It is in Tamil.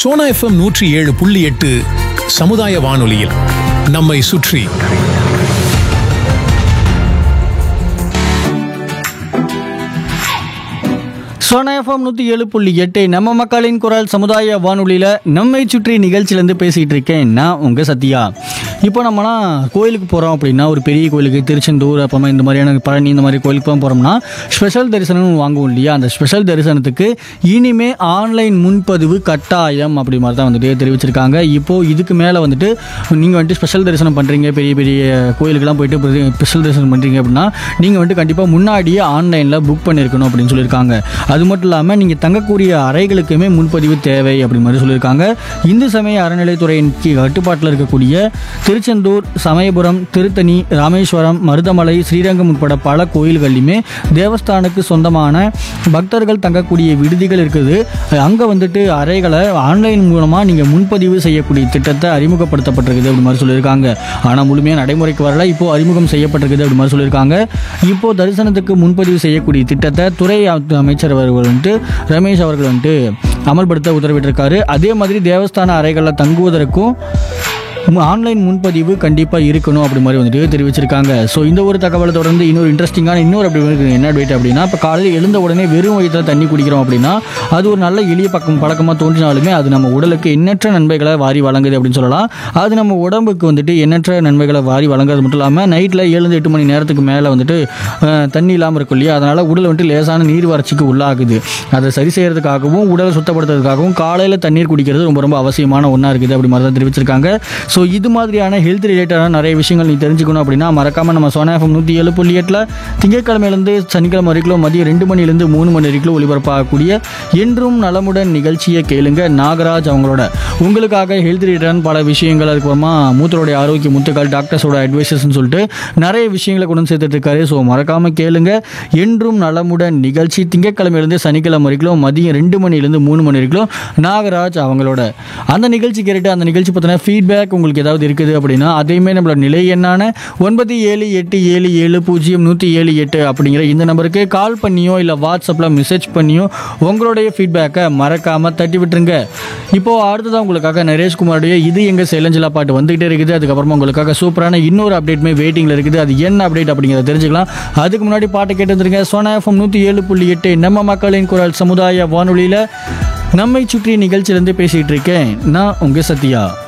சோனா எஃப்எம் நூற்றி ஏழு புள்ளி எட்டு சமுதாய வானொலியில் நம்மை சுற்றி சோனா எஃப்எம் நூற்றி ஏழு புள்ளி எட்டு நம்ம மக்களின் குரல் சமுதாய வானொலியில் நம்மை சுற்றி நிகழ்ச்சியிலேருந்து பேசிகிட்டு இருக்கேன் நான் உங்கள் சத்யா இப்போ நம்மலாம் கோயிலுக்கு போகிறோம் அப்படின்னா ஒரு பெரிய கோயிலுக்கு திருச்செந்தூர் அப்புறமா இந்த மாதிரியான பழனி இந்த மாதிரி கோயிலுக்கு போகிறோம்னா ஸ்பெஷல் தரிசனம் வாங்குவோம் இல்லையா அந்த ஸ்பெஷல் தரிசனத்துக்கு இனிமே ஆன்லைன் முன்பதிவு கட்டாயம் அப்படி மாதிரி தான் வந்துட்டு தெரிவிச்சிருக்காங்க இப்போது இதுக்கு மேலே வந்துட்டு நீங்கள் வந்துட்டு ஸ்பெஷல் தரிசனம் பண்ணுறீங்க பெரிய பெரிய கோயிலுக்கெல்லாம் போயிட்டு ஸ்பெஷல் தரிசனம் பண்ணுறீங்க அப்படின்னா நீங்கள் வந்துட்டு கண்டிப்பாக முன்னாடியே ஆன்லைனில் புக் பண்ணியிருக்கணும் அப்படின்னு சொல்லியிருக்காங்க அது மட்டும் இல்லாமல் நீங்கள் தங்கக்கூடிய அறைகளுக்குமே முன்பதிவு தேவை அப்படி மாதிரி சொல்லியிருக்காங்க இந்து சமய அறநிலைத்துறையின் கீழ் கட்டுப்பாட்டில் இருக்கக்கூடிய திருச்செந்தூர் சமயபுரம் திருத்தணி ராமேஸ்வரம் மருதமலை ஸ்ரீரங்கம் உட்பட பல கோயில்கள்லையுமே தேவஸ்தானுக்கு சொந்தமான பக்தர்கள் தங்கக்கூடிய விடுதிகள் இருக்குது அங்கே வந்துட்டு அறைகளை ஆன்லைன் மூலமாக நீங்கள் முன்பதிவு செய்யக்கூடிய திட்டத்தை அறிமுகப்படுத்தப்பட்டிருக்குது அப்படி மாதிரி சொல்லியிருக்காங்க ஆனால் முழுமையாக நடைமுறைக்கு வரல இப்போ அறிமுகம் செய்யப்பட்டிருக்குது அப்படி மாதிரி சொல்லியிருக்காங்க இப்போ தரிசனத்துக்கு முன்பதிவு செய்யக்கூடிய திட்டத்தை துறை அமைச்சர் அவர்கள் வந்துட்டு ரமேஷ் அவர்கள் வந்துட்டு அமல்படுத்த உத்தரவிட்டிருக்காரு அதே மாதிரி தேவஸ்தான அறைகளில் தங்குவதற்கும் மு- ஆன்லைன் முன்பதிவு கண்டிப்பாக இருக்கணும் அப்படி மாதிரி வந்துட்டு தெரிவிச்சிருக்காங்க ஸோ இந்த ஒரு தகவலை தொடர்ந்து இன்னொரு இன்ட்ரெஸ்டிங்கான இன்னொரு அப்படி இருக்கு. என்ன அப்டேட் அப்படின்னா இப்போ காலையில் எழுந்த உடனே வெறும் வயிற்றில் தண்ணி குடிக்கிறோம் அப்படின்னா அது ஒரு நல்ல எளிய பக்கம் பழக்கமாக தோன்றினாலுமே அது நம்ம உடலுக்கு எண்ணற்ற நன்மைகளை வாரி வழங்குது அப்படின்னு சொல்லலாம் அது நம்ம உடம்புக்கு வந்துட்டு எண்ணற்ற நன்மைகளை வாரி வழங்குறது மட்டும் இல்லாமல் நைட்டில் ஏழு எட்டு மணி நேரத்துக்கு மேலே வந்துட்டு அஹ், தண்ணி இல்லாமல் இருக்கும் இல்லையா அதனால் உடல் வந்துட்டு லேசான நீர் வறட்சிக்கு உள்ளாகுது அதை சரி செய்யறதுக்காகவும் உடலை சுத்தப்படுத்துறதுக்காகவும் காலையில் தண்ணீர் குடிக்கிறது ரொம்ப ரொம்ப அவசியமான ஒன்றா இருக்குது அப்படி மாதிரி தான் தெரிவிச்சிருக்காங்க ஸோ இது மாதிரியான ஹெல்த் ரிலேட்டடான நிறைய விஷயங்கள் நீ தெரிஞ்சுக்கணும் அப்படின்னா மறக்காமல் நம்ம சோனா எஃப்எம் நூற்றி ஏழு புள்ளி எட்டில் திங்கட்கிழமையிலேருந்து சனிக்கிழமை வரைக்கும் மதியம் ரெண்டு மணிலேருந்து மூணு மணி வரைக்கும் ஒளிபரப்பாகக்கூடிய என்றும் நலமுடன் நிகழ்ச்சியை கேளுங்க நாகராஜ் அவங்களோட உங்களுக்காக ஹெல்த் ரிலேட்டடான பல விஷயங்கள் அதுக்கப்புறமா மூத்தருடைய ஆரோக்கிய முத்துக்கள் டாக்டர்ஸோட அட்வைசஸ்ன்னு சொல்லிட்டு நிறைய விஷயங்களை கொண்டு வந்து சேர்த்துட்டு இருக்காரு ஸோ மறக்காமல் கேளுங்க என்றும் நலமுடன் நிகழ்ச்சி திங்கட்கிழமையிலேருந்து சனிக்கிழமை வரைக்கும் மதியம் ரெண்டு மணிலேருந்து மூணு மணி வரைக்கும் நாகராஜ் அவங்களோட அந்த நிகழ்ச்சி கேட்டுட்டு அந்த நிகழ்ச்சி பற்றின ஃபீட்பேக் உங்களுக்கு ஏதாவது இருக்குது அப்படின்னா அதையுமே நம்மளோட நிலை எண்ணான ஒன்பது ஏழு எட்டு ஏழு ஏழு பூஜ்ஜியம் நூற்றி ஏழு எட்டு அப்படிங்கிற இந்த நம்பருக்கு கால் பண்ணியோ இல்லை வாட்ஸ்அப்பில் மெசேஜ் பண்ணியோ உங்களுடைய ஃபீட்பேக்கை மறக்காமல் தட்டி விட்டுருங்க இப்போது அடுத்ததான் உங்களுக்காக நரேஷ்குமாருடைய இது எங்கள் செலஞ்சிலா பாட்டு வந்துகிட்டே இருக்குது அதுக்கப்புறமா உங்களுக்காக சூப்பரான இன்னொரு அப்டேட்டுமே வெயிட்டிங்கில் இருக்குது அது என்ன அப்டேட் அப்படிங்கிறத தெரிஞ்சுக்கலாம் அதுக்கு முன்னாடி பாட்டை கேட்டு வந்துருங்க சோனா எஃப்எம் நூற்றி ஏழு புள்ளி எட்டு நம்ம மக்களின் குரல் சமுதாய வானொலியில் நம்மை சுற்றி நிகழ்ச்சியிலேருந்து பேசிகிட்டு இருக்கேன் நான் உங்கள் சத்யா